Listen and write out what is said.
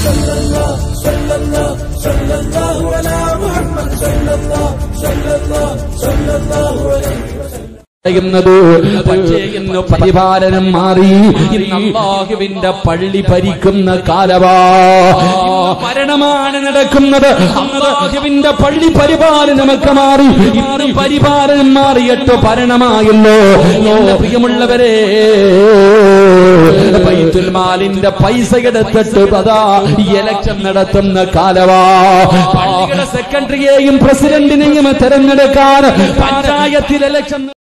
പറയുന്നത് പക്ഷേ ഇന്ന് പരിപാലനം മാറി ഇന്ന് അള്ളാഹുവിന്റെ പള്ളി ഭരിക്കുന്ന കാലവാ ഇന്ന് ഭരണമാണ് നടക്കുന്നത് അള്ളാഹുവിന്റെ പള്ളി പരിപാലനമൊക്കെ മാറി ഇന്ന് പരിപാലനം മാറിയിട്ട് ഭരണമായല്ലോ എന്റെ പ്രിയമുള്ളവരെ ബൈത്തുൽ മാലിന്റെ പൈസ എടുത്തിട്ട് അതാ ഇലക്ഷൻ നടത്തുന്ന കാലവാ പള്ളിയുടെ സെക്രട്ടറിയെയും പ്രസിഡന്റിനെയും തെരഞ്ഞെടുക്കാൻ പഞ്ചായത്തിൽ ഇലക്ഷൻ